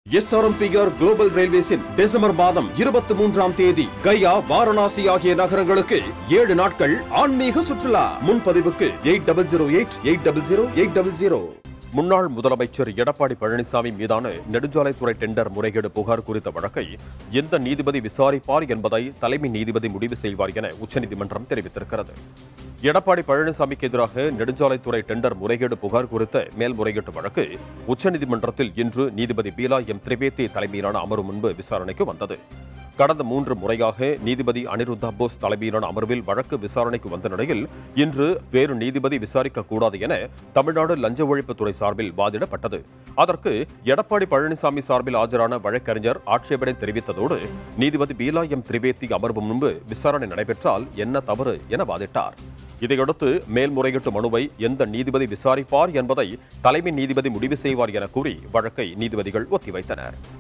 SRMPR global ரயில்வேஸின் December மாதம் இருபத்தி மூன்றாம் தேதி கயா வாரணாசி ஆகிய நகரங்களுக்கு ஏழு நாட்கள் ஆன்மீக சுற்றுலா முன்பதிவுக்கு eight double zero eight eight double zero eight double zero முன்னாள் முதலமைச்சர் எடப்பாடி பழனிசாமி மீதான நெடுஞ்சாலைத்துறை டெண்டர் முறைகேடு புகார் குறித்த வழக்கை எந்த நீதிபதி விசாரிப்பார் என்பதை தலைமை நீதிபதி முடிவு செய்வார் என உச்சநீதிமன்றம் தெரிவித்திருக்கிறது எடப்பாடி பழனிசாமிக்கு எதிராக நெடுஞ்சாலைத்துறை டெண்டர் முறைகேடு புகார் குறித்த மேல்முறையீட்டு வழக்கு உச்சநீதிமன்றத்தில் இன்று நீதிபதி பீலா எம் திரிவேதி தலைமையிலான அமர்வு முன்பு விசாரணைக்கு வந்தது கடந்த மூன்று முறையாக நீதிபதி அனிருத்தா போஸ் தலைமையிலான அமர்வில் வழக்கு விசாரணைக்கு வந்த நிலையில் இன்று வேறு நீதிபதி விசாரிக்க கூடாது என தமிழ்நாடு லஞ்ச ஒழிப்புத்துறை சார்பில் வாதிடப்பட்டது அதற்கு எடப்பாடி பழனிசாமி சார்பில் ஆஜரான வழக்கறிஞர் ஆட்சேபனை தெரிவித்ததோடு நீதிபதி பீலா எம் திரிவேதி அமர்வு முன்பு விசாரணை நடைபெற்றால் என்ன தவறு என வாதிட்டார் இதையடுத்து மேல்முறையீட்டு மனுவை எந்த நீதிபதி விசாரிப்பார் என்பதை தலைமை நீதிபதி முடிவு செய்வார் என கூறி வழக்கை நீதிபதிகள் ஒத்திவைத்தனர்